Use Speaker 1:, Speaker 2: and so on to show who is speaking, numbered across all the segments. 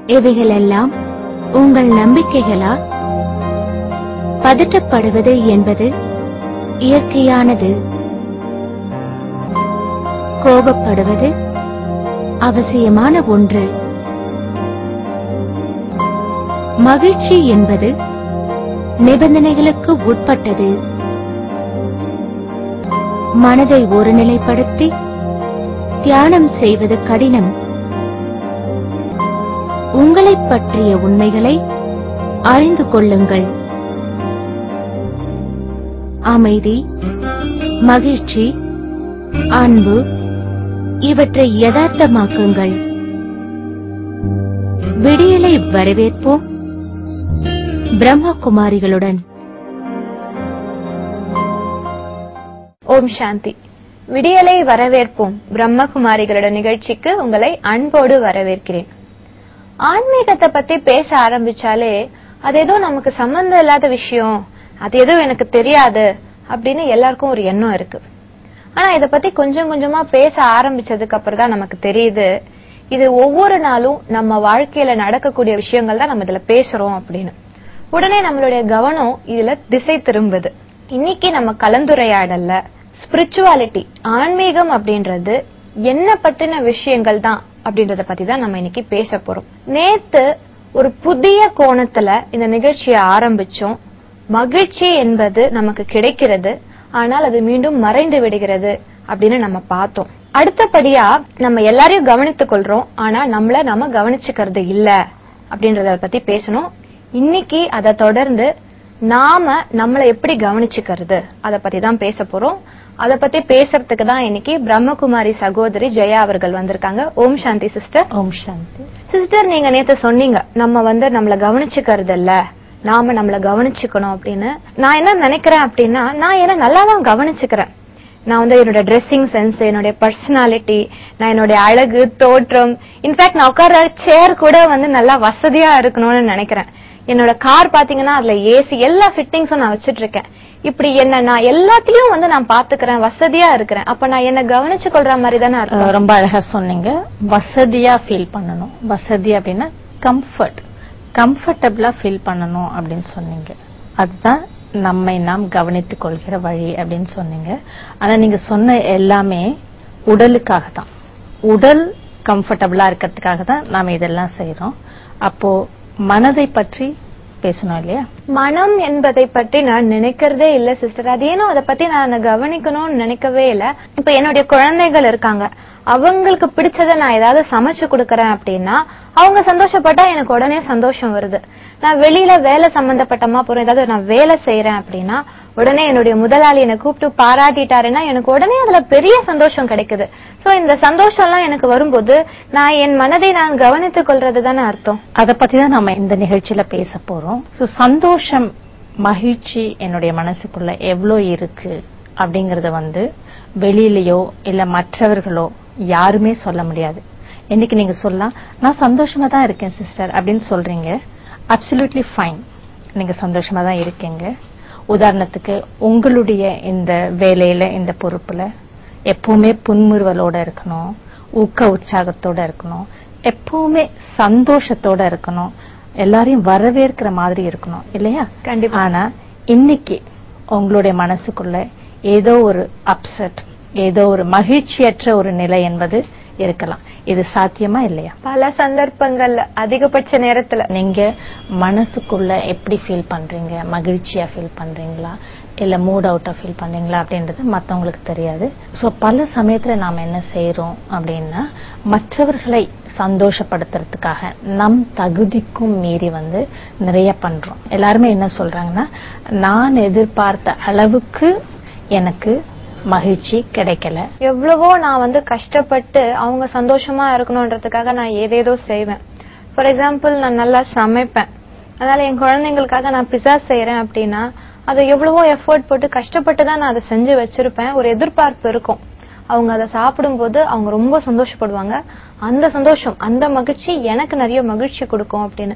Speaker 1: இவைகளெல்லாம் உங்கள் நம்பிக்கைகளா பதட்டப்படுவது என்பது இயற்கையானது கோபப்படுவது அவசியமான ஒன்று மகிழ்ச்சி என்பது நிபந்தனைகளுக்கு உட்பட்டது மனதை ஒருநிலைப்படுத்தி தியானம் செய்வது கடினம் உங்களைப் பற்றிய உண்மைகளை அறிந்து கொள்ளுங்கள் அமைதி மகிழ்ச்சி அன்பு இவற்றை யதார்த்தமாக்குங்கள் விடியலை வரவேற்போம் பிரம்மகுமாரிகளுடன்
Speaker 2: ஓம் சாந்தி விடியலை வரவேற்போம் பிரம்மகுமாரிகளோட நிகழ்ச்சிக்கு உங்களை அன்போடு வரவேற்கிறேன் ஆன்மீகத்தை பத்தி பேச ஆரம்பிச்சாலே அது ஏதோ நமக்கு சம்பந்தம் இல்லாத விஷயம் அது ஏதோ எனக்கு தெரியாது அப்படின்னு எல்லாருக்கும் ஒரு எண்ணம் இருக்கு ஆனா இத பத்தி கொஞ்சம் கொஞ்சமா பேச ஆரம்பிச்சதுக்கு அப்புறம் தான் நமக்கு தெரியுது இது ஒவ்வொரு நாளும் நம்ம வாழ்க்கையில நடக்கக்கூடிய விஷயங்கள் தான் நம்ம இதுல பேசுறோம் அப்படின்னு உடனே நம்மளுடைய கவனம் இதுல திசை திரும்புது இன்னைக்கு நம்ம கலந்துரையாடல்ல ஸ்பிரிச்சுவாலிட்டி ஆன்மீகம் அப்படின்றது என்ன பற்றின விஷயங்கள் தான் அப்படின்றத பத்தி தான் நம்ம இன்னைக்கு பேச போறோம் நேத்து ஒரு புதிய கோணத்துல இந்த நிகழ்ச்சியை ஆரம்பிச்சோம் மகிழ்ச்சி என்பது நமக்கு கிடைக்கிறது ஆனால் அது மீண்டும் மறைந்து விடுகிறது அப்படின்னு நம்ம பார்த்தோம் அடுத்தபடியா நம்ம எல்லாரையும் கவனித்துக் கொள்றோம் ஆனா நம்மள நம்ம கவனிச்சுக்கிறது இல்ல அப்படின்றத பத்தி பேசணும் இன்னைக்கு அதை தொடர்ந்து நாம நம்மள எப்படி கவனிச்சுக்கிறது அத பத்தி தான் பேச போறோம் அத பத்தி பேசுறதுக்கு தான் இன்னைக்கு பிரம்மகுமாரி சகோதரி ஜெயா அவர்கள் வந்திருக்காங்க ஓம் சாந்தி சிஸ்டர்
Speaker 3: ஓம் சாந்தி
Speaker 2: சிஸ்டர் நீங்க நேத்து சொன்னீங்க நம்ம வந்து நம்மள கவனிச்சுக்கிறது இல்ல நாம நம்மள கவனிச்சுக்கணும் அப்படின்னு நான் என்ன நினைக்கிறேன் அப்படின்னா நான் என்ன நல்லா தான் கவனிச்சுக்கிறேன் நான் வந்து என்னோட ட்ரெஸ்ஸிங் சென்ஸ் என்னோட பர்சனாலிட்டி நான் என்னுடைய அழகு தோற்றம் இன்ஃபேக்ட் நான் உட்கார சேர் கூட வந்து நல்லா வசதியா இருக்கணும்னு நினைக்கிறேன் என்னோட கார் பாத்தீங்கன்னா அதுல ஏசி எல்லா ஃபிட்டிங்ஸும் நான் வச்சிட்டு இருக்கேன் இப்படி என்ன நான் எல்லாத்தையும் வந்து நான் பாத்துக்கிறேன் வசதியா இருக்கிறேன் அப்ப நான் என்ன கவனிச்சு கொள்ற மாதிரி தானே
Speaker 3: அஹ்
Speaker 2: அர்த்தம்
Speaker 3: ரொம்ப அழகா சொன்னீங்க வசதியா ஃபீல் பண்ணணும் வசதி அப்படின்னா கம்ஃபர்ட் கம்ஃபர்டபுளா ஃபீல் பண்ணணும் அப்படின்னு சொன்னீங்க அதுதான் நம்மை நாம் கவனித்துக் கொள்கிற வழி அப்படின்னு சொன்னீங்க ஆனா நீங்க சொன்ன எல்லாமே உடலுக்காக தான் உடல் கம்ஃபர்டபுளா இருக்கிறதுக்காக தான் நாம இதெல்லாம் செய்றோம் அப்போ மனதை பற்றி பேசணும் இல்லையா
Speaker 2: மனம் என்பதை பற்றி நான் நினைக்கிறதே இல்ல சிஸ்டர் அது ஏனோ அதை பத்தி நான் கவனிக்கணும்னு நினைக்கவே இல்ல இப்ப என்னுடைய குழந்தைகள் இருக்காங்க அவங்களுக்கு பிடிச்சத நான் ஏதாவது சமைச்சு கொடுக்கறேன் அப்படின்னா அவங்க சந்தோஷப்பட்டா எனக்கு உடனே சந்தோஷம் வருது நான் வெளியில வேலை சம்பந்தப்பட்டமா போறேன் ஏதாவது நான் வேலை செய்யறேன் அப்படின்னா உடனே என்னுடைய முதலாளி என்னை கூப்பிட்டு பாராட்டிட்டாருன்னா எனக்கு உடனே அதுல பெரிய சந்தோஷம் கிடைக்குது சோ இந்த சந்தோஷம் எல்லாம் எனக்கு வரும்போது நான் என் மனதை நான் கவனித்துக் கொள்றது தானே அர்த்தம்
Speaker 3: அத பத்தி தான் நம்ம இந்த நிகழ்ச்சியில பேச போறோம் சோ சந்தோஷம் மகிழ்ச்சி என்னுடைய மனசுக்குள்ள எவ்வளோ இருக்கு அப்படிங்கறத வந்து வெளியிலயோ இல்ல மற்றவர்களோ யாருமே சொல்ல முடியாது இன்னைக்கு நீங்க சொல்லலாம் நான் சந்தோஷமா தான் இருக்கேன் சிஸ்டர் அப்படின்னு சொல்றீங்க அப்சல்யூட்லி ஃபைன் நீங்க சந்தோஷமா தான் இருக்கீங்க உதாரணத்துக்கு உங்களுடைய இந்த வேலையில இந்த பொறுப்புல எப்பவுமே புன்முறுவலோட இருக்கணும் ஊக்க உற்சாகத்தோட இருக்கணும் எப்பவுமே சந்தோஷத்தோட இருக்கணும் எல்லாரையும் வரவேற்கிற மாதிரி இருக்கணும் இல்லையா
Speaker 2: கண்டிப்பா.
Speaker 3: ஆனா இன்னைக்கு உங்களுடைய மனசுக்குள்ள ஏதோ ஒரு அப்செட் ஏதோ ஒரு மகிழ்ச்சியற்ற ஒரு நிலை என்பது இருக்கலாம் இது சாத்தியமா இல்லையா
Speaker 2: பல சந்தர்ப்பங்கள்ல அதிகபட்ச நேரத்துல
Speaker 3: நீங்க மனசுக்குள்ள எப்படி ஃபீல் பண்றீங்க மகிழ்ச்சியா ஃபீல் பண்றீங்களா இல்ல மூட் அவுட்டா ஃபீல் பண்றீங்களா அப்படின்றது மத்தவங்களுக்கு தெரியாது சோ பல சமயத்துல நாம என்ன செய்யறோம் அப்படின்னா மற்றவர்களை சந்தோஷப்படுத்துறதுக்காக நம் தகுதிக்கும் மீறி வந்து நிறைய பண்றோம் எல்லாருமே என்ன சொல்றாங்கன்னா நான் எதிர்பார்த்த அளவுக்கு எனக்கு மகிழ்ச்சி கிடைக்கல
Speaker 2: எவ்வளவோ நான் வந்து கஷ்டப்பட்டு அவங்க சந்தோஷமா இருக்கணும்ன்றதுக்காக நான் ஏதேதோ செய்வேன் ஃபார் எக்ஸாம்பிள் நான் நல்லா சமைப்பேன் அதனால என் குழந்தைங்களுக்காக நான் பிஸா செய்யறேன் அப்படின்னா அதை எவ்வளவோ எஃபோர்ட் போட்டு கஷ்டப்பட்டு தான் நான் அதை செஞ்சு வச்சிருப்பேன் ஒரு எதிர்பார்ப்பு இருக்கும் அவங்க அதை சாப்பிடும்போது அவங்க ரொம்ப சந்தோஷப்படுவாங்க அந்த சந்தோஷம் அந்த மகிழ்ச்சி எனக்கு நிறைய மகிழ்ச்சி கொடுக்கும் அப்படின்னு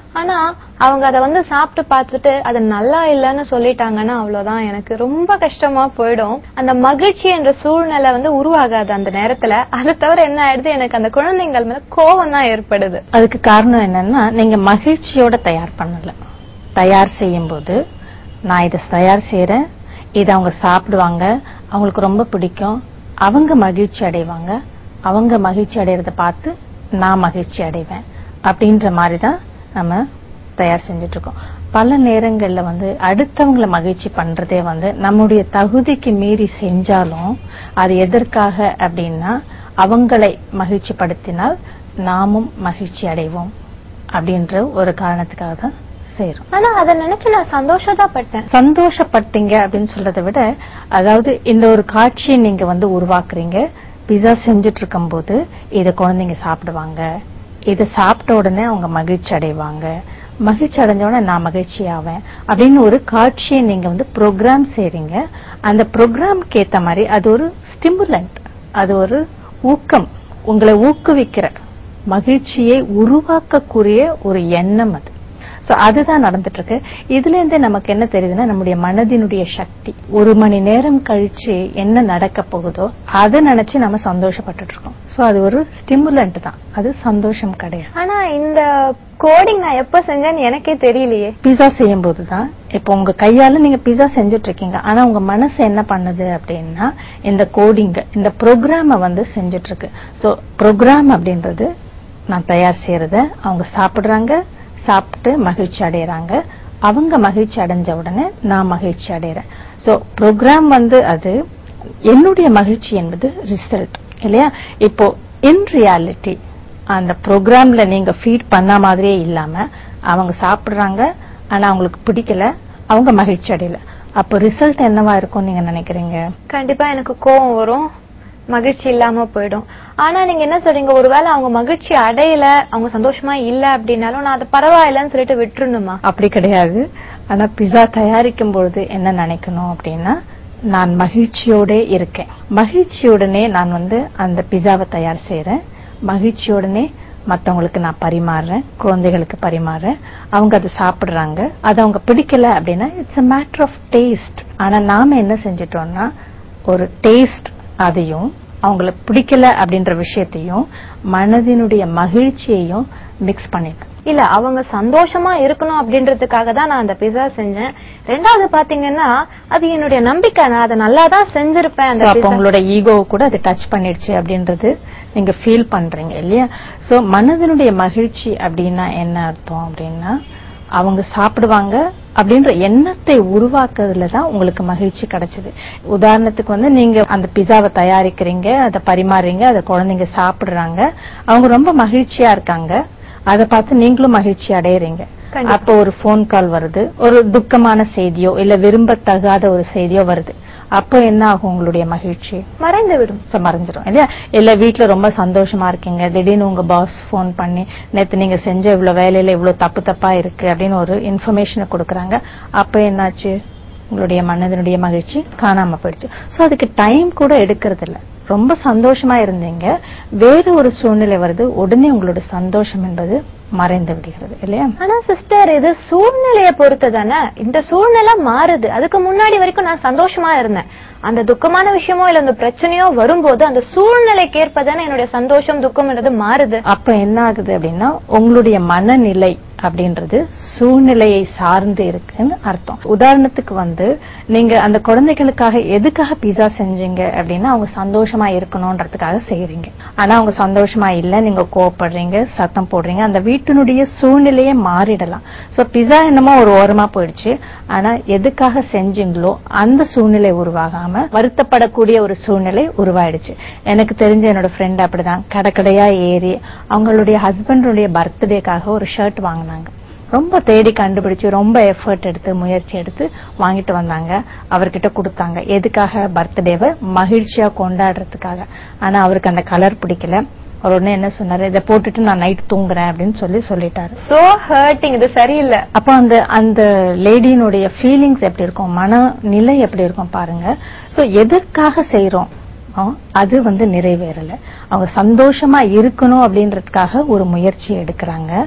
Speaker 2: ஆனா அவங்க அத வந்து சாப்பிட்டு பார்த்துட்டு அது நல்லா இல்லைன்னு சொல்லிட்டாங்கன்னா அவ்வளவுதான் எனக்கு ரொம்ப கஷ்டமா போயிடும் அந்த மகிழ்ச்சி என்ற சூழ்நிலை வந்து உருவாகாது அந்த நேரத்துல அதை தவிர என்ன ஆயிடுது எனக்கு அந்த குழந்தைங்கள் மேல கோவம் தான் ஏற்படுது
Speaker 3: அதுக்கு காரணம் என்னன்னா நீங்க மகிழ்ச்சியோட தயார் பண்ணல தயார் செய்யும் போது நான் இதை தயார் செய்யறேன் இதை அவங்க சாப்பிடுவாங்க அவங்களுக்கு ரொம்ப பிடிக்கும் அவங்க மகிழ்ச்சி அடைவாங்க அவங்க மகிழ்ச்சி அடையறத பார்த்து நான் மகிழ்ச்சி அடைவேன் அப்படின்ற மாதிரி தான் நம்ம தயார் செஞ்சுட்டு இருக்கோம் பல நேரங்கள்ல வந்து அடுத்தவங்கள மகிழ்ச்சி பண்றதே வந்து நம்முடைய தகுதிக்கு மீறி செஞ்சாலும் அது எதற்காக அப்படின்னா அவங்களை மகிழ்ச்சிப்படுத்தினால் நாமும் மகிழ்ச்சி அடைவோம் அப்படின்ற ஒரு காரணத்துக்காக தான் செய்யறோம்
Speaker 2: ஆனா அதை நினைச்சு நான் சந்தோஷம் பட்டேன்
Speaker 3: சந்தோஷப்பட்டீங்க அப்படின்னு சொல்றதை விட அதாவது இந்த ஒரு காட்சியை நீங்க வந்து உருவாக்குறீங்க பிஸா செஞ்சுட்டு இருக்கும்போது இத குழந்தைங்க சாப்பிடுவாங்க இத சாப்பிட்ட உடனே அவங்க மகிழ்ச்சி அடைவாங்க மகிழ்ச்சி அடைஞ்ச உடனே நான் மகிழ்ச்சி ஆவேன் அப்படின்னு ஒரு காட்சியை நீங்க வந்து ப்ரோக்ராம் செய்றீங்க அந்த ப்ரோக்ராம்க்கு ஏத்த மாதிரி அது ஒரு ஸ்டிமுலண்ட் அது ஒரு ஊக்கம் உங்களை ஊக்குவிக்கிற மகிழ்ச்சியை உருவாக்கக்கூடிய ஒரு எண்ணம் அது சோ அதுதான் நடந்துட்டு இருக்கு இதுல இருந்து நமக்கு என்ன தெரியுதுன்னா நம்முடைய மனதினுடைய சக்தி ஒரு மணி நேரம் கழிச்சு என்ன நடக்க போகுதோ அதை நினைச்சு நம்ம சந்தோஷப்பட்டுட்டு இருக்கோம் சோ அது ஒரு ஸ்டிமுலண்ட் தான் அது சந்தோஷம் கிடையாது
Speaker 2: ஆனா இந்த கோடிங் நான் எப்ப செஞ்சேன்னு எனக்கே தெரியலையே
Speaker 3: பிஸா செய்யும் போதுதான் இப்போ உங்க கையால நீங்க பிஸா செஞ்சுட்டு இருக்கீங்க ஆனா உங்க மனசு என்ன பண்ணுது அப்படின்னா இந்த கோடிங் இந்த ப்ரோக்ராம வந்து செஞ்சுட்டு இருக்கு சோ ப்ரோக்ராம் அப்படின்றது நான் தயார் செய்யறத அவங்க சாப்பிடுறாங்க சாப்பிட்டு மகிழ்ச்சி அடையறாங்க அவங்க மகிழ்ச்சி அடைஞ்ச உடனே நான் மகிழ்ச்சி அடையறேன் சோ ப்ரோக்ராம் வந்து அது என்னுடைய மகிழ்ச்சி என்பது ரிசல்ட் இல்லையா இப்போ இன் ரியாலிட்டி அந்த ப்ரோக்ராம்ல நீங்க ஃபீட் பண்ண மாதிரியே இல்லாம அவங்க சாப்பிடுறாங்க ஆனா அவங்களுக்கு பிடிக்கல அவங்க மகிழ்ச்சி அடையல அப்ப ரிசல்ட் என்னவா இருக்கும் நீங்க நினைக்கிறீங்க
Speaker 2: கண்டிப்பா எனக்கு கோவம் வரும் மகிழ்ச்சி இல்லாம போயிடும் ஆனா நீங்க என்ன சொல்றீங்க ஒருவேளை அவங்க மகிழ்ச்சி அடையல அவங்க சந்தோஷமா இல்ல அப்படின்னாலும் நான் அது பரவாயில்லன்னு சொல்லிட்டு விட்டுறணுமா
Speaker 3: அப்படி கிடையாது ஆனா பிஸா தயாரிக்கும் பொழுது என்ன நினைக்கணும் அப்படின்னா நான் மகிழ்ச்சியோட இருக்கேன் மகிழ்ச்சியுடனே நான் வந்து அந்த பிஸாவை தயார் செய்யறேன் மகிழ்ச்சியுடனே மத்தவங்களுக்கு நான் பரிமாறுறேன் குழந்தைகளுக்கு பரிமாறுறேன் அவங்க அதை சாப்பிடுறாங்க அது அவங்க பிடிக்கல அப்படின்னா it's a matter of taste ஆனா நாம என்ன செஞ்சிட்டோம்னா ஒரு டேஸ்ட் அதையும் அவங்களுக்கு பிடிக்கல அப்படின்ற விஷயத்தையும் மனதினுடைய மகிழ்ச்சியையும் மிக்ஸ் பண்ணிட்டோம்
Speaker 2: இல்ல அவங்க சந்தோஷமா இருக்கணும் அப்படின்றதுக்காக தான் நான் அந்த பிஸா செஞ்சேன் ரெண்டாவது பாத்தீங்கன்னா அது என்னுடைய நம்பிக்கை நான் அதை நல்லா தான் செஞ்சிருப்பேன்
Speaker 3: So,
Speaker 2: அந்த
Speaker 3: அப்ப
Speaker 2: pizza.
Speaker 3: உங்களோட ஈகோ கூட அது டச் பண்ணிடுச்சு அப்படின்றது நீங்க ஃபீல் பண்றீங்க இல்லையா சோ மனதினுடைய மகிழ்ச்சி அப்படின்னா என்ன அர்த்தம் அப்படின்னா அவங்க சாப்பிடுவாங்க அப்படின்ற எண்ணத்தை உருவாக்குறதுல தான் உங்களுக்கு மகிழ்ச்சி கிடைச்சது உதாரணத்துக்கு வந்து நீங்க அந்த பிஸாவை தயாரிக்கிறீங்க அதை பரிமாறுறீங்க அதை குழந்தைங்க சாப்பிடுறாங்க அவங்க ரொம்ப மகிழ்ச்சியா இருக்காங்க அதை பார்த்து நீங்களும் மகிழ்ச்சி அடையறீங்க
Speaker 2: கண்டிப்பா.
Speaker 3: அப்போ ஒரு ஃபோன் கால் வருது ஒரு துக்கமான செய்தியோ இல்ல விரும்பத்தகாத ஒரு செய்தியோ வருது அப்போ என்ன ஆகும் உங்களுடைய மகிழ்ச்சி
Speaker 2: மறைந்து விடும்
Speaker 3: So, மறைஞ்சிரும் இல்லையா இல்ல வீட்ல ரொம்ப சந்தோஷமா இருக்கீங்க திடீர்னு உங்க பாஸ் ஃபோன் பண்ணி நேத்து நீங்க செஞ்ச இவ்வளவு வேலையில இவ்வளவு தப்பு தப்பா இருக்கு அப்படின்னு ஒரு இன்ஃபர்மேஷனை கொடுக்கறாங்க அப்ப என்னாச்சு உங்களுடைய மனதினுடைய மகிழ்ச்சி காணாம போயிடுச்சு சோ அதுக்கு டைம் கூட எடுக்கிறது இல்ல ரொம்ப சந்தோஷமா இருந்தீங்க வேற ஒரு சூழ்நிலை வருது உடனே உங்களோட சந்தோஷம் என்பது மறைந்து விடுகிறது இல்லையா
Speaker 2: ஆனா சிஸ்டர் இது சூழ்நிலைய பொறுத்து தானே இந்த சூழ்நிலை மாறுது அதுக்கு முன்னாடி வரைக்கும் நான் சந்தோஷமா இருந்தேன் அந்த துக்கமான விஷயமோ இல்ல அந்த பிரச்சனையோ வரும்போது அந்த சூழ்நிலைக்கு ஏற்பதானே என்னுடைய சந்தோஷம் துக்கம்ன்றது மாறுது
Speaker 3: அப்ப என்ன ஆகுது அப்படின்னா உங்களுடைய மனநிலை அப்படின்றது சூழ்நிலையை சார்ந்து இருக்குன்னு அர்த்தம் உதாரணத்துக்கு வந்து நீங்க அந்த குழந்தைகளுக்காக எதுக்காக பிஸா செஞ்சீங்க அப்படின்னா அவங்க சந்தோஷமா இருக்கணும்ன்றதுக்காக செய்யறீங்க ஆனா அவங்க சந்தோஷமா இல்ல நீங்க கோவப்படுறீங்க சத்தம் போடுறீங்க அந்த வீட்டினுடைய சூழ்நிலையே மாறிடலாம் சோ பிஸா என்னமோ ஒரு ஓரமா போயிடுச்சு ஆனா எதுக்காக செஞ்சீங்களோ அந்த சூழ்நிலை உருவாகாம வருத்தப்படக்கூடிய ஒரு சூழ்நிலை உருவாயிடுச்சு எனக்கு தெரிஞ்ச என்னோட ஃப்ரெண்ட் அப்படிதான் கடைக்கடையா ஏறி அவங்களுடைய ஹஸ்பண்டுடைய பர்த்டேக்காக ஒரு ஷர்ட் வாங்கினாங்க ரொம்ப தேடி கண்டுபிடிச்சு ரொம்ப எஃபர்ட் எடுத்து முயற்சி எடுத்து வாங்கிட்டு வந்தாங்க அவர்கிட்ட கொடுத்தாங்க எதுக்காக பர்த்டேவை மகிழ்ச்சியா கொண்டாடுறதுக்காக ஆனா அவருக்கு அந்த கலர் பிடிக்கல அவர் உடனே என்ன சொன்னாரு இதை போட்டுட்டு நான் நைட் தூங்குறேன் அப்படின்னு சொல்லி சொல்லிட்டாரு
Speaker 2: சோ ஹர்ட்டிங் இது சரியில்லை
Speaker 3: அப்போ அந்த அந்த லேடியினுடைய ஃபீலிங்ஸ் எப்படி இருக்கும் மனநிலை எப்படி இருக்கும் பாருங்க சோ எதற்காக செய்றோம் ஆ, அது வந்து நிறைவேறல அவங்க சந்தோஷமா இருக்கணும் அப்படின்றதுக்காக ஒரு முயற்சி எடுக்கிறாங்க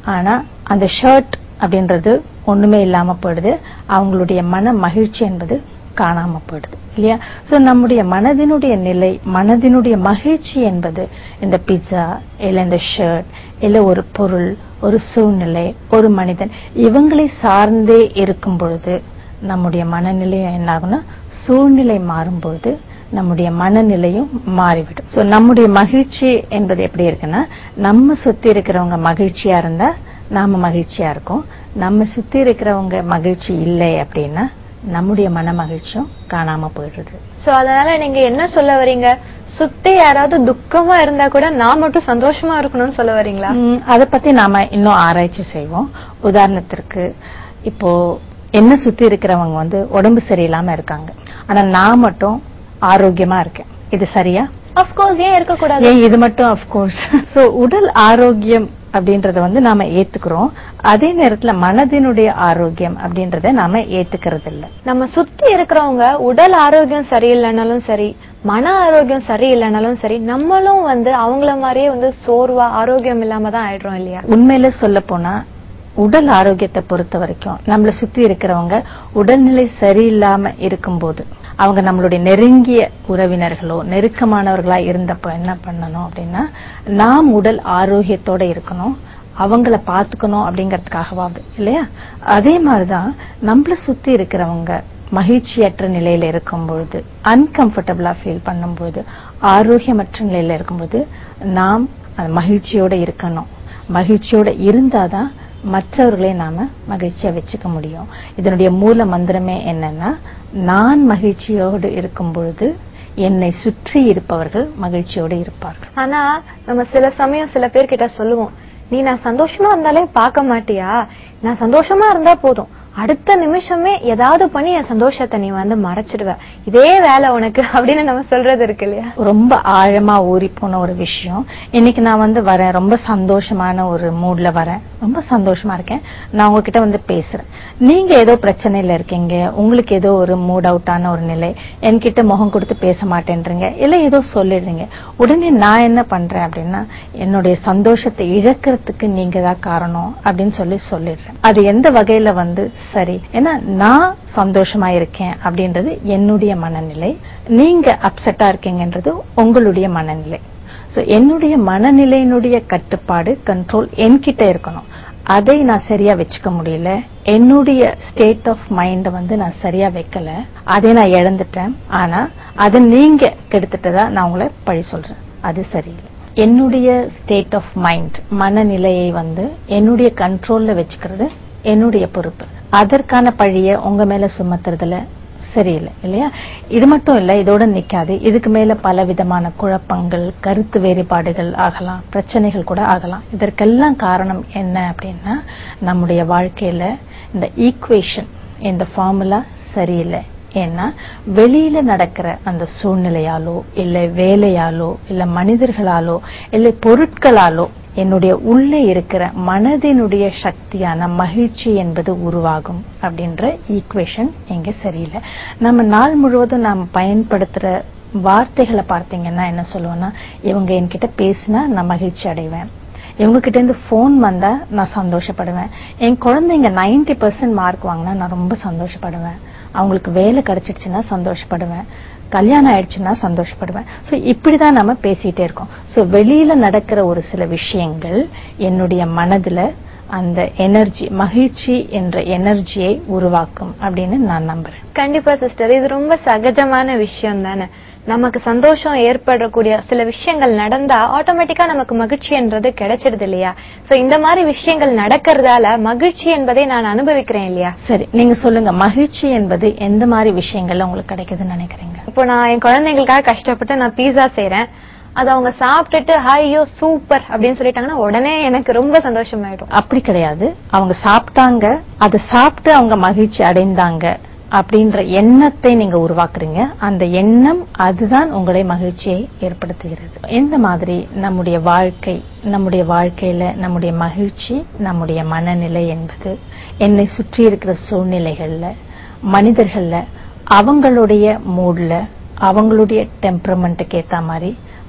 Speaker 3: ஆனா அந்த ஷர்ட் அப்படின்றது ஒண்ணுமே இல்லாம போயிடுது அவங்களுடைய மன மகிழ்ச்சி என்பது காணாம போயிடுது இல்லையா சோ நம்முடைய மனதினுடைய நிலை மனதினுடைய மகிழ்ச்சி என்பது இந்த பிட்சா இல்ல இந்த ஷர்ட் இல்ல ஒரு பொருள் ஒரு சூழ்நிலை ஒரு மனிதன் இவங்களை சார்ந்தே இருக்கும் பொழுது நம்முடைய மனநிலையும் என்ன ஆகும்னா சூழ்நிலை மாறும்பொழுது நம்முடைய மனநிலையும் மாறிவிடும் சோ நம்முடைய மகிழ்ச்சி என்பது எப்படி இருக்குன்னா நம்ம சுத்தி இருக்கிறவங்க மகிழ்ச்சியா இருந்தா நாம மகிழ்ச்சியா இருக்கோம் நம்ம சுத்தி இருக்கிறவங்க மகிழ்ச்சி இல்லை அப்படின்னா நம்முடைய மன மகிழ்ச்சியும் காணாம போயிடுது
Speaker 2: சோ அதனால நீங்க என்ன சொல்ல வரீங்க சுத்தி யாராவது துக்கமா இருந்தா கூட நான் மட்டும் சந்தோஷமா இருக்கணும்னு சொல்ல வரீங்களா
Speaker 3: ம், அத பத்தி நாம இன்னும் ஆராய்ச்சி செய்வோம் உதாரணத்திற்கு இப்போ என்ன சுத்தி இருக்கிறவங்க வந்து உடம்பு சரியில்லாம இருக்காங்க ஆனா நான் மட்டும் ஆரோக்கியமா இருக்கேன் இது சரியா
Speaker 2: அப்கோர்ஸ் ஏன் இருக்க கூடாது
Speaker 3: ஏன் இது மட்டும் அப்கோர்ஸ் சோ உடல் ஆரோக்கியம் அப்படின்றத வந்து நாம ஏத்துக்கிறோம் அதே நேரத்துல மனதினுடைய ஆரோக்கியம் அப்படின்றத நாம ஏத்துக்கிறது இல்ல
Speaker 2: நம்ம சுத்தி இருக்கிறவங்க உடல் ஆரோக்கியம் சரியில்லைனாலும் சரி மன ஆரோக்கியம் சரியில்லைனாலும் சரி நம்மளும் வந்து அவங்கள மாதிரியே வந்து சோர்வா ஆரோக்கியம் இல்லாம தான் ஆயிடுறோம் இல்லையா
Speaker 3: உண்மையில சொல்ல போனா உடல் ஆரோக்கியத்தை பொறுத்த வரைக்கும் நம்மள சுத்தி இருக்கிறவங்க உடல்நிலை சரியில்லாம இருக்கும்போது அவங்க நம்மளுடைய நெருங்கிய உறவினர்களோ நெருக்கமானவர்களா இருந்தப்போ என்ன பண்ணணும் அப்படின்னா நாம் உடல் ஆரோக்கியத்தோட இருக்கணும் அவங்கள பாத்துக்கணும் அப்படிங்கறதுக்காகவாவது இல்லையா அதே மாதிரிதான் நம்மள சுத்தி இருக்கிறவங்க மகிழ்ச்சியற்ற நிலையில இருக்கும் பொழுது அன்கம்ஃபர்டபுளா ஃபீல் பண்ணும்போது ஆரோக்கியமற்ற நிலையில இருக்கும்போது நாம் அந்த மகிழ்ச்சியோட இருக்கணும் மகிழ்ச்சியோட இருந்தாதான் மற்றவர்களை நாம மகிழ்ச்சியா வச்சுக்க முடியும் இதனுடைய மூல மந்திரமே என்னன்னா நான் மகிழ்ச்சியோடு இருக்கும் பொழுது என்னை சுற்றி இருப்பவர்கள் மகிழ்ச்சியோடு இருப்பார்கள்
Speaker 2: ஆனா நம்ம சில சமயம் சில பேர்கிட்ட சொல்லுவோம் நீ நான் சந்தோஷமா இருந்தாலே பார்க்க மாட்டியா நான் சந்தோஷமா இருந்தா போதும் அடுத்த நிமிஷமே ஏதாவது பண்ணி என் சந்தோஷத்தை நீ வந்து மறைச்சிடுவ இதே வேலை உனக்கு அப்படின்னு நம்ம சொல்றது இருக்கு இல்லையா
Speaker 3: ரொம்ப ஆழமா ஊறி போன ஒரு விஷயம் இன்னைக்கு நான் வந்து வரேன் ரொம்ப சந்தோஷமான ஒரு மூட்ல வரேன் ரொம்ப சந்தோஷமா இருக்கேன் நான் உங்ககிட்ட வந்து பேசுறேன் நீங்க ஏதோ பிரச்சனையில இருக்கீங்க உங்களுக்கு ஏதோ ஒரு மூட் அவுட் ஆன ஒரு நிலை என்கிட்ட முகம் கொடுத்து பேச மாட்டேன்றீங்க இல்ல ஏதோ சொல்லிடுறீங்க உடனே நான் என்ன பண்றேன் அப்படின்னா என்னுடைய சந்தோஷத்தை இழக்கிறதுக்கு நீங்க தான் காரணம் அப்படின்னு சொல்லி சொல்லிடுறேன் அது எந்த வகையில வந்து சரி ஏன்னா நான் சந்தோஷமா இருக்கேன் அப்படின்றது என்னுடைய மனநிலை நீங்க அப்செட்டா இருக்கீங்கன்றது உங்களுடைய மனநிலை சோ என்னுடைய மனநிலையினுடைய கட்டுப்பாடு கண்ட்ரோல் என்கிட்ட இருக்கணும் அதை நான் சரியா வச்சுக்க முடியல என்னுடைய ஸ்டேட் ஆஃப் மைண்ட வந்து நான் சரியா வைக்கல அதை நான் இழந்துட்டேன் ஆனா அதை நீங்க கெடுத்துட்டதா நான் உங்களை பழி சொல்றேன் அது சரியில்லை என்னுடைய ஸ்டேட் ஆஃப் மைண்ட் மனநிலையை வந்து என்னுடைய கண்ட்ரோல்ல வச்சுக்கிறது என்னுடைய பொறுப்பு அதற்கான பழிய உங்க மேல சுமத்துறதுல சரியில்லை இல்லையா இது மட்டும் இல்ல இதோட நிக்காது இதுக்கு மேல பல விதமான குழப்பங்கள் கருத்து வேறுபாடுகள் ஆகலாம் பிரச்சனைகள் கூட ஆகலாம் இதற்கெல்லாம் காரணம் என்ன அப்படின்னா நம்முடைய வாழ்க்கையில இந்த ஈக்குவேஷன் இந்த ஃபார்முலா சரியில்லை ஏன்னா வெளியில நடக்கிற அந்த சூழ்நிலையாலோ இல்ல வேலையாலோ இல்ல மனிதர்களாலோ இல்ல பொருட்களாலோ என்னுடைய உள்ளே இருக்கிற மனதினுடைய சக்தியான மகிழ்ச்சி என்பது உருவாகும் அப்படின்ற ஈக்குவேஷன் இங்க சரியில்லை நம்ம நாள் முழுவதும் நாம் பயன்படுத்துற வார்த்தைகளை பார்த்தீங்கன்னா என்ன சொல்லுவோம்னா இவங்க என்கிட்ட பேசினா நான் மகிழ்ச்சி அடைவேன் இவங்க கிட்ட இருந்து போன் வந்தா நான் சந்தோஷப்படுவேன் என் குழந்தைங்க 90% பர்சன்ட் மார்க் வாங்கினா நான் ரொம்ப சந்தோஷப்படுவேன் அவங்களுக்கு வேலை கிடைச்சிடுச்சுன்னா சந்தோஷப்படுவேன் கல்யாணம் ஆயிடுச்சுன்னா சந்தோஷப்படுவேன் சோ இப்படிதான் நம்ம பேசிட்டே இருக்கோம் சோ வெளியில நடக்கிற ஒரு சில விஷயங்கள் என்னுடைய மனதுல அந்த எனர்ஜி மகிழ்ச்சி என்ற எனர்ஜியை உருவாக்கும் அப்படின்னு நான் நம்புறேன்
Speaker 2: கண்டிப்பா சிஸ்டர் இது ரொம்ப சகஜமான விஷயம் தானே நமக்கு சந்தோஷம் ஏற்படக்கூடிய சில விஷயங்கள் நடந்தா ஆட்டோமேட்டிக்கா நமக்கு மகிழ்ச்சின்றது கிடைச்சிடுது இல்லையா சோ இந்த மாதிரி விஷயங்கள் நடக்கிறதால மகிழ்ச்சி என்பதை நான் அனுபவிக்கிறேன் இல்லையா
Speaker 3: சரி நீங்க சொல்லுங்க மகிழ்ச்சி என்பது எந்த மாதிரி விஷயங்கள்ல உங்களுக்கு கிடைக்குதுன்னு நினைக்கிறீங்க
Speaker 2: இப்போ நான் என் குழந்தைங்களுக்காக கஷ்டப்பட்டு நான் பீஸா செய்றேன் அது அவங்க சாப்பிட்டுட்டு ஐயோ சூப்பர் அப்படின்னு சொல்லிட்டாங்கன்னா உடனே எனக்கு ரொம்ப சந்தோஷமாயிடும்
Speaker 3: அப்படி கிடையாது அவங்க சாப்பிட்டாங்க அதை சாப்பிட்டு அவங்க மகிழ்ச்சி அடைந்தாங்க அப்படின்ற எண்ணத்தை நீங்க உருவாக்குறீங்க அந்த எண்ணம் அதுதான் உங்களை மகிழ்ச்சியை ஏற்படுத்துகிறது இந்த மாதிரி நம்முடைய வாழ்க்கை நம்முடைய வாழ்க்கையில நம்முடைய மகிழ்ச்சி நம்முடைய மனநிலை என்பது என்னை சுற்றி இருக்கிற சூழ்நிலைகள்ல மனிதர்கள்ல அவங்களுடைய மூட்ல அவங்களுடைய டெம்பரமெண்ட்டுக்கு ஏத்த மாதிரி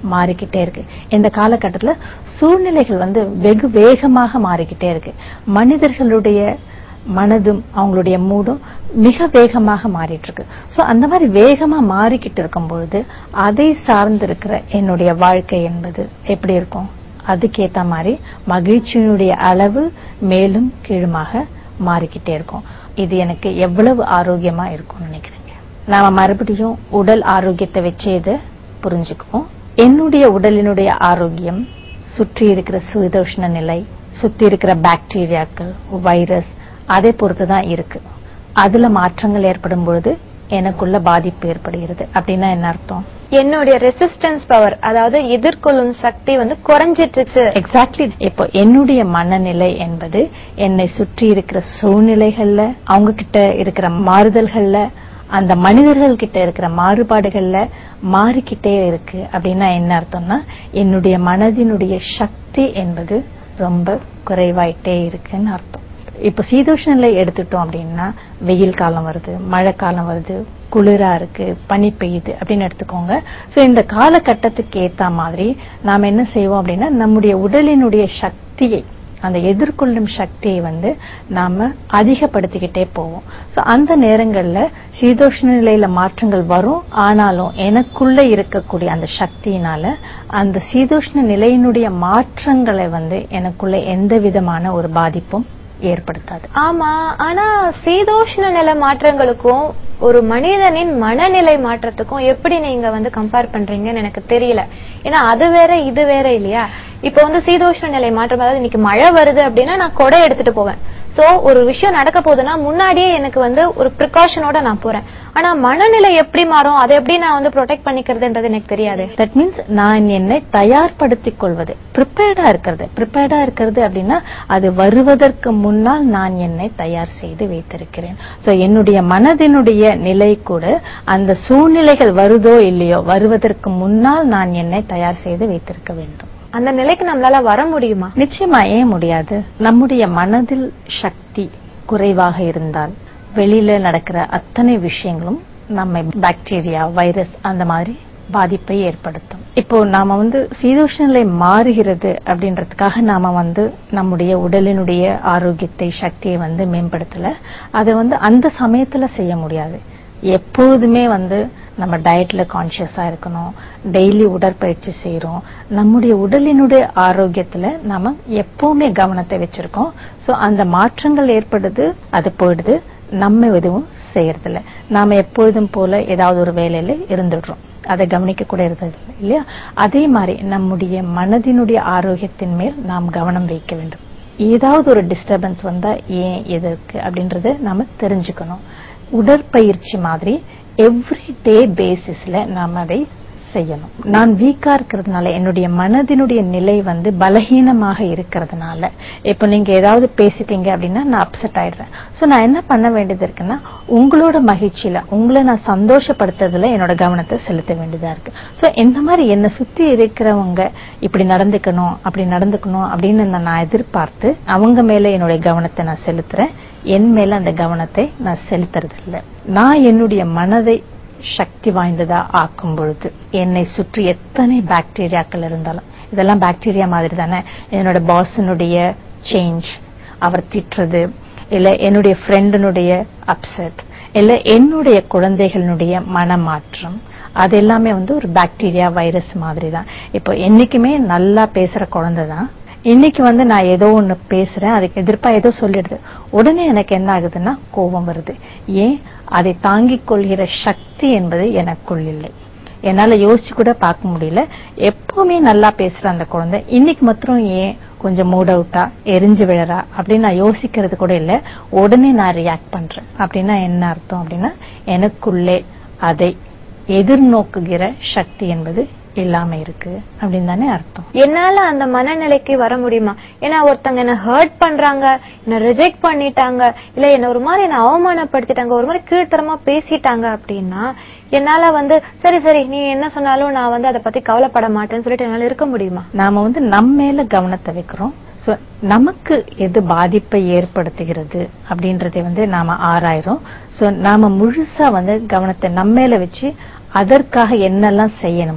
Speaker 3: மாறிக்கிட்டே இருக்கு இந்த காலகட்டத்துல சூழ்நிலைகள் வந்து வெகு வேகமாக மாறிக்கிட்டே இருக்கு மனிதர்களுடைய மனதும் அவங்களுடைய மூடும் மிக வேகமாக மாறிட்டு இருக்கு சோ அந்த மாதிரி வேகமா மாறிக்கிட்டு இருக்கும் பொழுது அதை சார்ந்து இருக்கிற என்னுடைய வாழ்க்கை என்பது எப்படி இருக்கும் அதுக்கேத்த மாதிரி மகிழ்ச்சியினுடைய அளவு மேலும் கீழுமாக மாறிக்கிட்டே இருக்கும் இது எனக்கு எவ்வளவு ஆரோக்கியமா இருக்கும்னு நினைக்கிறீங்க நாம மறுபடியும் உடல் ஆரோக்கியத்தை வச்சு இதை புரிஞ்சுக்குவோம் என்னுடைய உடலினுடைய ஆரோக்கியம் சுற்றி இருக்கிற சுதோஷ்ண நிலை சுத்தி இருக்கிற பாக்டீரியாக்கள் வைரஸ் அதை பொறுத்து தான் இருக்கு அதுல மாற்றங்கள் ஏற்படும் பொழுது எனக்குள்ள பாதிப்பு ஏற்படுகிறது அப்படின்னா என்ன அர்த்தம்
Speaker 2: என்னுடைய ரெசிஸ்டன்ஸ் பவர் அதாவது எதிர்கொள்ளும் சக்தி வந்து குறைஞ்சிட்டுச்சு
Speaker 3: எக்ஸாக்ட்லி இப்போ என்னுடைய மனநிலை என்பது என்னை சுற்றி இருக்கிற சூழ்நிலைகள்ல அவங்க கிட்ட இருக்கிற மாறுதல்கள்ல அந்த மனிதர்கள் கிட்ட இருக்கிற மாறுபாடுகள்ல மாறிக்கிட்டே இருக்கு அப்படின்னா என்ன அர்த்தம்னா என்னுடைய மனதினுடைய சக்தி என்பது ரொம்ப குறைவாயிட்டே இருக்குன்னு அர்த்தம் இப்ப சீதோஷ்ண நிலை எடுத்துட்டோம் அப்படின்னா வெயில் காலம் வருது மழை காலம் வருது குளிரா இருக்கு பனி பெய்யுது அப்படின்னு எடுத்துக்கோங்க சோ இந்த காலகட்டத்துக்கு ஏத்த மாதிரி நாம என்ன செய்வோம் அப்படின்னா நம்முடைய உடலினுடைய சக்தியை அந்த எதிர்கொள்ளும் சக்தியை வந்து நாம அதிகப்படுத்திக்கிட்டே போவோம் சோ அந்த நேரங்கள்ல சீதோஷ்ண நிலையில மாற்றங்கள் வரும் ஆனாலும் எனக்குள்ள இருக்கக்கூடிய அந்த சக்தியினால அந்த சீதோஷ்ண நிலையினுடைய மாற்றங்களை வந்து எனக்குள்ள எந்த விதமான ஒரு பாதிப்பும் ஏற்படுத்தாது
Speaker 2: ஆமா ஆனா சீதோஷ்ண நிலை மாற்றங்களுக்கும் ஒரு மனிதனின் மனநிலை மாற்றத்துக்கும் எப்படி நீங்க வந்து கம்பேர் பண்றீங்கன்னு எனக்கு தெரியல ஏன்னா அது வேற இது வேற இல்லையா இப்ப வந்து சீதோஷ்ண நிலை மாற்றம் அதாவது இன்னைக்கு மழை வருது அப்படின்னா நான் கொடை எடுத்துட்டு போவேன் சோ ஒரு விஷயம் நடக்க போகுதுன்னா முன்னாடியே எனக்கு வந்து ஒரு ப்ரிகாஷனோட நான் போறேன் ஆனா மனநிலை எப்படி மாறும் அதை எப்படி நான் வந்து ப்ரொடெக்ட் பண்ணிக்கிறதுன்றது எனக்கு தெரியாது
Speaker 3: தட் மீன்ஸ் நான் என்னை தயார்படுத்திக் கொள்வது ப்ரிப்பேர்டா இருக்கிறது ப்ரிப்பேர்டா இருக்கிறது அப்படின்னா அது வருவதற்கு முன்னால் நான் என்னை தயார் செய்து வைத்திருக்கிறேன் சோ என்னுடைய மனதினுடைய நிலை கூட அந்த சூழ்நிலைகள் வருதோ இல்லையோ வருவதற்கு முன்னால் நான் என்னை தயார் செய்து வைத்திருக்க வேண்டும்
Speaker 2: அந்த நிலைக்கு நம்மளால வர முடியுமா
Speaker 3: நிச்சயமா ஏன் முடியாது நம்முடைய மனதில் சக்தி குறைவாக இருந்தால் வெளியில நடக்கிற அத்தனை விஷயங்களும் நம்ம பாக்டீரியா வைரஸ் அந்த மாதிரி பாதிப்பை ஏற்படுத்தும் இப்போ நாம வந்து சீதோஷ்ண நிலை மாறுகிறது அப்படின்றதுக்காக நாம வந்து நம்முடைய உடலினுடைய ஆரோக்கியத்தை சக்தியை வந்து மேம்படுத்தல அதை வந்து அந்த சமயத்துல செய்ய முடியாது எப்பொழுதுமே வந்து நம்ம டயட்ல கான்சியஸா இருக்கணும் டெய்லி உடற்பயிற்சி செய்யறோம் நம்முடைய உடலினுடைய ஆரோக்கியத்துல நாம எப்பவுமே கவனத்தை வச்சிருக்கோம் சோ அந்த மாற்றங்கள் ஏற்படுது அது போயிடுது நம்ம எதுவும் செய்யறதில்ல நாம எப்பொழுதும் போல ஏதாவது ஒரு வேலையில இருந்துடுறோம் அதை கவனிக்க கூட இருந்தது இல்லையா அதே மாதிரி நம்முடைய மனதினுடைய ஆரோக்கியத்தின் மேல் நாம் கவனம் வைக்க வேண்டும் ஏதாவது ஒரு டிஸ்டர்பன்ஸ் வந்தா ஏன் எதற்கு அப்படின்றத நாம தெரிஞ்சுக்கணும் உடற்பயிற்சி மாதிரி எவ்ரி டே பேசிஸ்ல நாம அதை செய்யணும் நான் வீக்கா இருக்கிறதுனால என்னுடைய மனதினுடைய நிலை வந்து பலகீனமாக இருக்கிறதுனால இப்போ நீங்க ஏதாவது பேசிட்டீங்க அப்படின்னா நான் அப்செட் ஆயிடுறேன் சோ நான் என்ன பண்ண வேண்டியது இருக்குன்னா உங்களோட மகிழ்ச்சியில உங்களை நான் சந்தோஷப்படுத்துறதுல என்னோட கவனத்தை செலுத்த வேண்டியதா இருக்கு சோ இந்த மாதிரி என்னை சுத்தி இருக்கிறவங்க இப்படி நடந்துக்கணும் அப்படி நடந்துக்கணும் அப்படின்னு நான் எதிர்பார்த்து அவங்க மேல என்னுடைய கவனத்தை நான் செலுத்துறேன் என் மேல அந்த கவனத்தை நான் செலுத்துறது இல்ல நான் என்னுடைய மனதை சக்தி வாய்ந்ததா ஆக்கும் பொழுது என்னை சுற்றி எத்தனை பாக்டீரியாக்கள் இருந்தாலும் இதெல்லாம் பாக்டீரியா மாதிரி தானே என்னோட பாஸனுடைய சேஞ்ச் அவர் திட்டுறது இல்ல என்னுடைய ஃப்ரெண்டினுடைய அப்செட் இல்ல என்னுடைய குழந்தைகளுடைய மனமாற்றம் அது எல்லாமே வந்து ஒரு பாக்டீரியா வைரஸ் மாதிரி தான் இப்போ என்னைக்குமே நல்லா பேசுற குழந்தை தான் இன்னைக்கு வந்து நான் ஏதோ ஒண்ணு பேசுறேன் அதுக்கு எதிர்ப்பா ஏதோ சொல்லிடுது உடனே எனக்கு என்ன ஆகுதுன்னா கோபம் வருது ஏன் அதை தாங்கிக் கொள்கிற சக்தி என்பது எனக்குள் இல்லை என்னால யோசிச்சு கூட பார்க்க முடியல எப்பவுமே நல்லா பேசுற அந்த குழந்தை இன்னைக்கு மாத்திரம் ஏன் கொஞ்சம் மூட் அவுட்டா எரிஞ்சு விழறா அப்படின்னு நான் யோசிக்கிறது கூட இல்ல உடனே நான் ரியாக்ட் பண்றேன் அப்படின்னா என்ன அர்த்தம் அப்படின்னா எனக்குள்ளே அதை எதிர்நோக்குகிற சக்தி என்பது இல்லாம இருக்கு அப்படின்னு தானே அர்த்தம்
Speaker 2: என்னால அந்த மனநிலைக்கு வர முடியுமா ஏன்னா ஒருத்தங்க என்ன ஹர்ட் பண்றாங்க என்ன ரிஜெக்ட் பண்ணிட்டாங்க இல்ல என்ன ஒரு மாதிரி என்ன அவமானப்படுத்திட்டாங்க ஒரு மாதிரி கீழ்த்தரமா பேசிட்டாங்க அப்படின்னா என்னால வந்து சரி சரி நீ என்ன சொன்னாலும் நான் வந்து அதை பத்தி கவலைப்பட மாட்டேன்னு சொல்லிட்டு என்னால இருக்க முடியுமா
Speaker 3: நாம வந்து நம்ம மேல கவனத்தை வைக்கிறோம் சோ நமக்கு எது பாதிப்பை ஏற்படுத்துகிறது அப்படின்றதை வந்து நாம ஆராயிரும் சோ நாம முழுசா வந்து கவனத்தை நம்ம மேல வச்சு அதற்காக என்னெல்லாம் செய்யணுமோ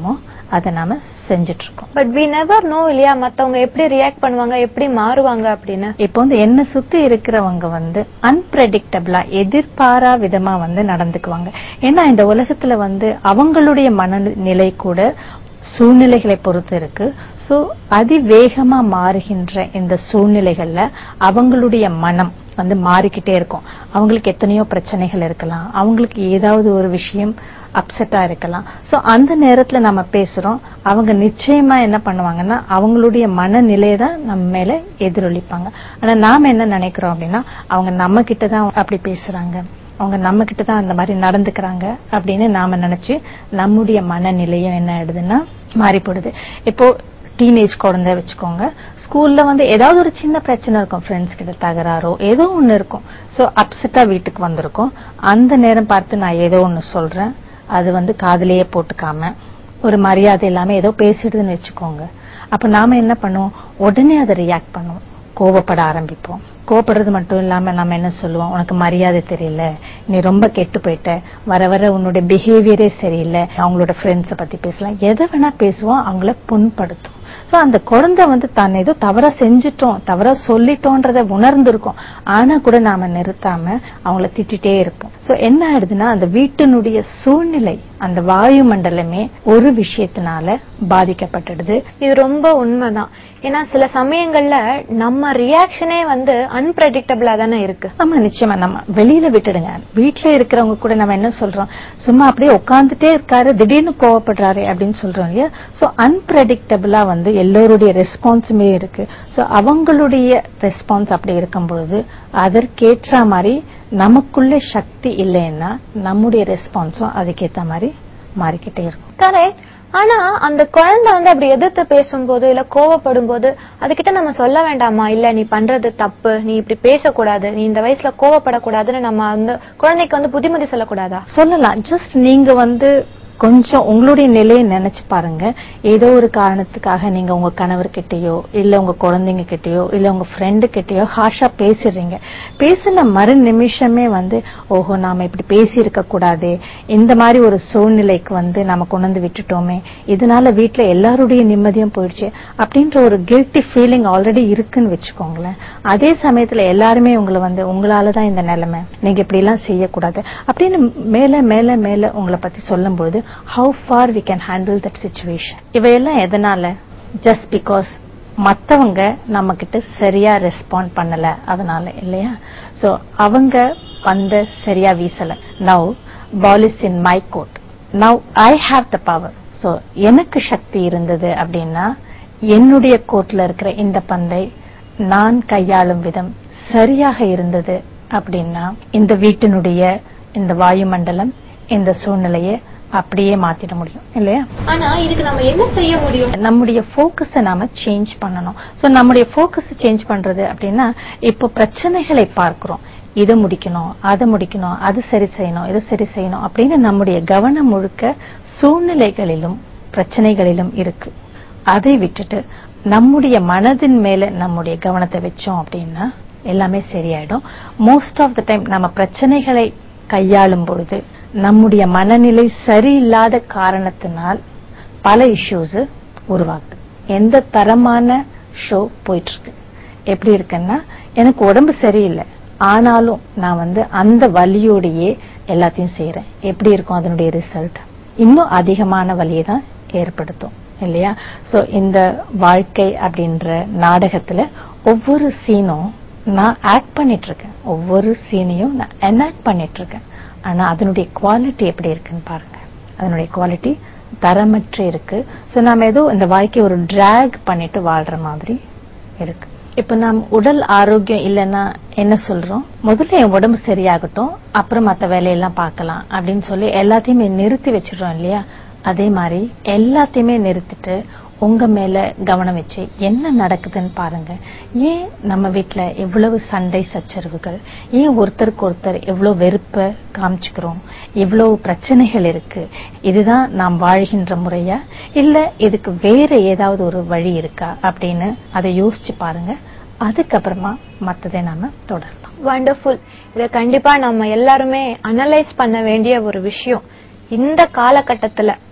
Speaker 3: அதை நாம செஞ்சுட்டு இருக்கோம்
Speaker 2: பட் வி நெவர் நோ இல்லையா மத்தவங்க எப்படி ரியாக்ட் பண்ணுவாங்க எப்படி மாறுவாங்க அப்படின்னு
Speaker 3: இப்போ வந்து என்ன சுத்தி இருக்கிறவங்க வந்து அன்பிரடிக்டபிளா எதிர்பாரா விதமா வந்து நடந்துக்குவாங்க ஏன்னா இந்த உலகத்துல வந்து அவங்களுடைய மனநிலை கூட சூழ்நிலைகளை பொறுத்து இருக்கு சோ அதிவேகமா மாறுகின்ற இந்த சூழ்நிலைகள்ல அவங்களுடைய மனம் வந்து மாறிக்கிட்டே இருக்கும் அவங்களுக்கு எத்தனையோ பிரச்சனைகள் இருக்கலாம் அவங்களுக்கு ஏதாவது ஒரு விஷயம் அப்செட்டா இருக்கலாம் சோ அந்த நேரத்துல நம்ம பேசுறோம் அவங்க நிச்சயமா என்ன பண்ணுவாங்கன்னா அவங்களுடைய மனநிலையை தான் நம்ம மேல எதிரொலிப்பாங்க ஆனா நாம என்ன நினைக்கிறோம் அப்படின்னா அவங்க நம்ம கிட்ட தான் அப்படி பேசுறாங்க அவங்க நம்ம கிட்ட தான் அந்த மாதிரி நடந்துக்கிறாங்க அப்படின்னு நாம நினைச்சு நம்முடைய மனநிலையும் என்ன ஆயிடுதுன்னா மாறி போடுது இப்போ டீனேஜ் குழந்தை வச்சுக்கோங்க ஸ்கூல்ல வந்து ஏதாவது ஒரு சின்ன பிரச்சனை இருக்கும் ஃப்ரெண்ட்ஸ் கிட்ட தகராறோ ஏதோ ஒண்ணு இருக்கும் சோ அப்செட்டா வீட்டுக்கு வந்திருக்கும் அந்த நேரம் பார்த்து நான் ஏதோ ஒண்ணு சொல்றேன் அது வந்து காதுலயே போட்டுக்காம ஒரு மரியாதை இல்லாம ஏதோ பேசிடுதுன்னு வச்சுக்கோங்க அப்ப நாம என்ன பண்ணுவோம் உடனே அதை ரியாக்ட் பண்ணுவோம் கோவப்பட ஆரம்பிப்போம் கோவப்படுறது மட்டும் இல்லாம நம்ம என்ன சொல்லுவோம் உனக்கு மரியாதை தெரியல நீ ரொம்ப கெட்டு போயிட்ட வர வர உன்னுடைய பிஹேவியரே சரியில்லை அவங்களோட ஃப்ரெண்ட்ஸ பத்தி பேசலாம் எதை வேணா பேசுவோம் அவங்கள புண்படுத்தும் சோ அந்த குழந்தை வந்து தான் ஏதோ தவறா செஞ்சுட்டோம் தவறா சொல்லிட்டோன்றத உணர்ந்திருக்கும் ஆனா கூட நாம நிறுத்தாம அவங்கள திட்டிட்டே இருப்போம் சோ என்ன ஆயிடுதுன்னா அந்த வீட்டினுடைய சூழ்நிலை அந்த வாயு மண்டலமே ஒரு விஷயத்தினால பாதிக்கப்பட்டுடுது
Speaker 2: இது ரொம்ப உண்மைதான் ஏன்னா சில சமயங்கள்ல நம்ம ரியாக்ஷனே வந்து அன்பிரடிக்டபிளா தானே இருக்கு
Speaker 3: ஆமா நிச்சயமா நம்ம வெளியில விட்டுடுங்க வீட்ல இருக்கிறவங்க கூட நம்ம என்ன சொல்றோம் சும்மா அப்படியே உட்கார்ந்துட்டே இருக்காரு திடீர்னு கோவப்படுறாரு அப்படின்னு சொல்றோம் இல்லையா சோ அன்பிரடிக்டபிளா வந்து எல்லோருடைய ரெஸ்பான்ஸுமே இருக்கு சோ அவங்களுடைய ரெஸ்பான்ஸ் அப்படி இருக்கும் பொழுது அதற்கேற்ற மாதிரி நமக்குள்ள சக்தி இல்லைன்னா நம்முடைய ரெஸ்பான்ஸும் அதுக்கேத்த மாதிரி மாறிக்கிட்டே இருக்கும்
Speaker 2: கரெக்ட் ஆனா அந்த குழந்தை வந்து அப்படி எதிர்த்து பேசும்போது இல்ல கோவப்படும் போது அதுகிட்ட நம்ம சொல்ல வேண்டாமா இல்ல நீ பண்றது தப்பு நீ இப்படி பேசக்கூடாது நீ இந்த வயசுல கோவப்படக்கூடாதுன்னு நம்ம அந்த குழந்தைக்கு வந்து புத்திமதி சொல்லக்கூடாதா
Speaker 3: சொல்லலாம் ஜஸ்ட் நீங்க வந்து கொஞ்சம் உங்களுடைய நிலையை நினைச்சு பாருங்க ஏதோ ஒரு காரணத்துக்காக நீங்க உங்க கணவர்கிட்டயோ இல்ல உங்க குழந்தைங்க கிட்டயோ இல்ல உங்க ஃப்ரெண்டு கிட்டயோ ஹாஷா பேசிடுறீங்க பேசின மறு நிமிஷமே வந்து ஓஹோ நாம இப்படி பேசி இருக்க கூடாது இந்த மாதிரி ஒரு சூழ்நிலைக்கு வந்து நாம கொண்டு வந்து விட்டுட்டோமே இதனால வீட்ல எல்லாருடைய நிம்மதியும் போயிடுச்சு அப்படின்ற ஒரு கில்ட்டி ஃபீலிங் ஆல்ரெடி இருக்குன்னு வச்சுக்கோங்களேன் அதே சமயத்துல எல்லாருமே உங்களை வந்து உங்களாலதான் இந்த நிலைமை நீங்க இப்படி எல்லாம் செய்யக்கூடாது அப்படின்னு மேல மேல மேல உங்களை பத்தி சொல்லும்போது how far we can handle that situation இவையெல்லாம் எதனால ஜஸ்ட் பிகாஸ் மத்தவங்க நம்ம கிட்ட சரியா ரெஸ்பாண்ட் பண்ணல அதனால இல்லையா சோ அவங்க பந்த சரியா வீசல now ball is in my court now I have the power so எனக்கு சக்தி இருந்தது அப்படின்னா என்னுடைய கோர்ட்ல இருக்கிற இந்த பந்தை நான் கையாளும் விதம் சரியாக இருந்தது அப்படின்னா இந்த வீட்டினுடைய இந்த வாயுமண்டலம் இந்த சூழ்நிலையை அப்படியே மாத்திட முடியும் இல்லையா
Speaker 2: ஆனா இதுக்கு நம்ம என்ன செய்ய முடியும்
Speaker 3: நம்முடைய போக்கஸ நாம சேஞ்ச் பண்ணணும் சோ நம்முடைய போக்கஸ் சேஞ்ச் பண்றது அப்படின்னா இப்போ பிரச்சனைகளை பார்க்கிறோம் இதை முடிக்கணும் அதை முடிக்கணும் அது சரி செய்யணும் இது சரி செய்யணும் அப்படின்னு நம்முடைய கவனம் முழுக்க சூழ்நிலைகளிலும் பிரச்சனைகளிலும் இருக்கு அதை விட்டுட்டு நம்முடைய மனதின் மேல நம்முடைய கவனத்தை வச்சோம் அப்படின்னா எல்லாமே சரியாயிடும் மோஸ்ட் ஆஃப் த டைம் நம்ம பிரச்சனைகளை கையாளும் பொழுது நம்முடைய மனநிலை சரியில்லாத காரணத்தினால் பல இஷ்யூஸ் உருவாகுது எந்த தரமான ஷோ போயிட்டு இருக்கு எப்படி இருக்குன்னா எனக்கு உடம்பு சரியில்லை ஆனாலும் நான் வந்து அந்த வலியோடையே எல்லாத்தையும் செய்யறேன் எப்படி இருக்கும் அதனுடைய ரிசல்ட் இன்னும் அதிகமான வலியை தான் ஏற்படுத்தும் இல்லையா சோ இந்த வாழ்க்கை அப்படின்ற நாடகத்துல ஒவ்வொரு சீனும் நான் ஆக்ட் பண்ணிட்டு இருக்கேன் ஒவ்வொரு சீனையும் நான் எனாக்ட் பண்ணிட்டு இருக்கேன் ஆனா அதனுடைய குவாலிட்டி எப்படி இருக்குன்னு பாருங்க அதனுடைய குவாலிட்டி தரமற்ற இருக்கு சோ நாம ஏதோ இந்த வாழ்க்கையை ஒரு டிராக் பண்ணிட்டு வாழ்ற மாதிரி இருக்கு இப்ப நாம் உடல் ஆரோக்கியம் இல்லைன்னா என்ன சொல்றோம் முதல்ல என் உடம்பு சரியாகட்டும் அப்புறம் மத்த வேலையெல்லாம் பார்க்கலாம் அப்படின்னு சொல்லி எல்லாத்தையுமே நிறுத்தி வச்சிடுறோம் இல்லையா அதே மாதிரி எல்லாத்தையுமே நிறுத்திட்டு உங்க மேல கவனம் வச்சு என்ன நடக்குதுன்னு பாருங்க ஏன் நம்ம வீட்ல எவ்வளவு சண்டை சச்சரவுகள் ஏன் ஒருத்தருக்கு ஒருத்தர் எவ்வளவு வெறுப்ப காமிச்சுக்கிறோம் எவ்வளவு பிரச்சனைகள் இருக்கு இதுதான் நாம் வாழ்கின்ற முறையா இல்ல இதுக்கு வேற ஏதாவது ஒரு வழி இருக்கா அப்படின்னு அதை யோசிச்சு பாருங்க அதுக்கப்புறமா மத்ததை நாம தொடரலாம்
Speaker 2: வண்டர்ஃபுல் இத கண்டிப்பா நம்ம எல்லாருமே அனலைஸ் பண்ண வேண்டிய ஒரு விஷயம் இந்த காலகட்டத்துல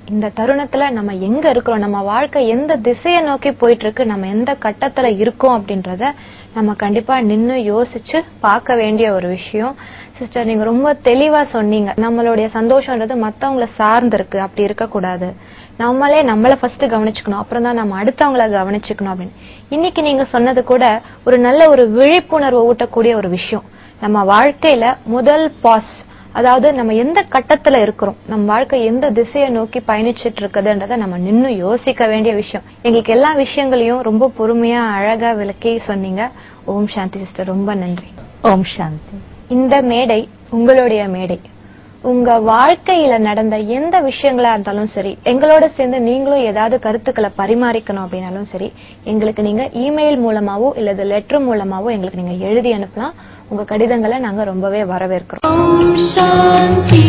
Speaker 2: இந்த தருணத்துல நம்ம எங்க இருக்கிறோம் நம்ம வாழ்க்கை எந்த திசையை நோக்கி போயிட்டு இருக்கு நம்ம எந்த கட்டத்துல இருக்கோம் அப்படின்றத நம்ம கண்டிப்பா நின்னு யோசிச்சு பார்க்க வேண்டிய ஒரு விஷயம் சிஸ்டர் நீங்க ரொம்ப தெளிவா சொன்னீங்க நம்மளுடைய சந்தோஷம்ன்றது மத்தவங்கள சார்ந்து இருக்கு அப்படி இருக்க கூடாது நம்மளே நம்மள ஃபர்ஸ்ட் கவனிச்சுக்கணும் அப்புறம் தான் நம்ம அடுத்தவங்கள கவனிச்சுக்கணும் அப்படின்னு இன்னைக்கு நீங்க சொன்னது கூட ஒரு நல்ல ஒரு விழிப்புணர்வு ஊட்டக்கூடிய ஒரு விஷயம் நம்ம வாழ்க்கையில முதல் பாஸ் அதாவது நம்ம எந்த கட்டத்துல இருக்கிறோம் நம்ம வாழ்க்கை எந்த திசையை நோக்கி பயணிச்சிட்டு இருக்குதுன்றத நம்ம நின்னு யோசிக்க வேண்டிய விஷயம் எங்களுக்கு எல்லா விஷயங்களையும் ரொம்ப பொறுமையா அழகா விளக்கி சொன்னீங்க ஓம் சாந்தி சிஸ்டர் ரொம்ப நன்றி
Speaker 3: ஓம் சாந்தி
Speaker 2: இந்த மேடை உங்களுடைய மேடை உங்க வாழ்க்கையில நடந்த எந்த விஷயங்களா இருந்தாலும் சரி எங்களோட சேர்ந்து நீங்களும் ஏதாவது கருத்துக்களை பரிமாறிக்கணும் அப்படின்னாலும் சரி எங்களுக்கு நீங்க இமெயில் மூலமாவோ இல்லது லெட்டர் மூலமாவோ எங்களுக்கு நீங்க எழுதி அனுப்பலாம் உங்க கடிதங்களை நாங்க ரொம்பவே வரவேற்கிறோம்
Speaker 4: Om Shanti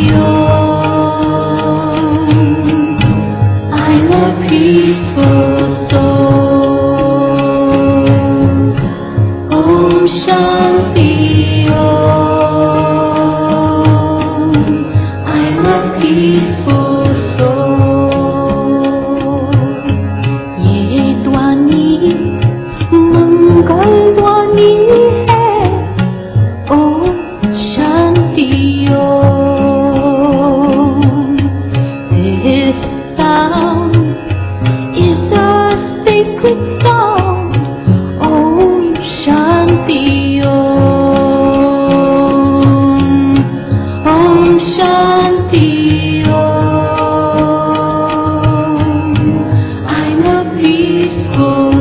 Speaker 4: Om. I'm a peaceful soul. Om Shanti Om. I'm a peaceful soul. ये ध्वनि मंगल ध्वनि है Om Shanti Om. This sound is a sacred sound. Om Shanti Om. Om Shanti Om. I'm a peaceful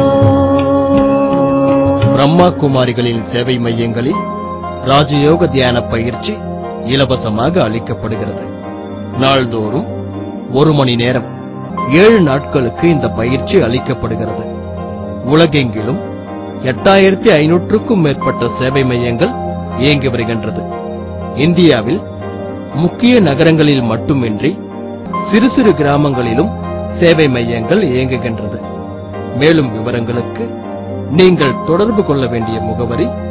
Speaker 4: soul.
Speaker 5: Brahma குமாரிகளின் சேவை மையங்களில் ராஜயோக தியான பயிற்சி இலவசமாக அளிக்கப்படுகிறது நாள்தோறும் ஒரு மணி நேரம் ஏழு நாட்களுக்கு இந்த பயிற்சி அளிக்கப்படுகிறது உலகெங்கிலும் எட்டாயிரத்தி ஐநூற்றுக்கும் மேற்பட்ட சேவை மையங்கள் இயங்கி வருகின்றது இந்தியாவில் முக்கிய நகரங்களில் மட்டுமின்றி சிறு சிறு கிராமங்களிலும் சேவை மையங்கள் இயங்குகின்றது மேலும் விவரங்களுக்கு நீங்கள் தொடர்பு கொள்ள வேண்டிய முகவரி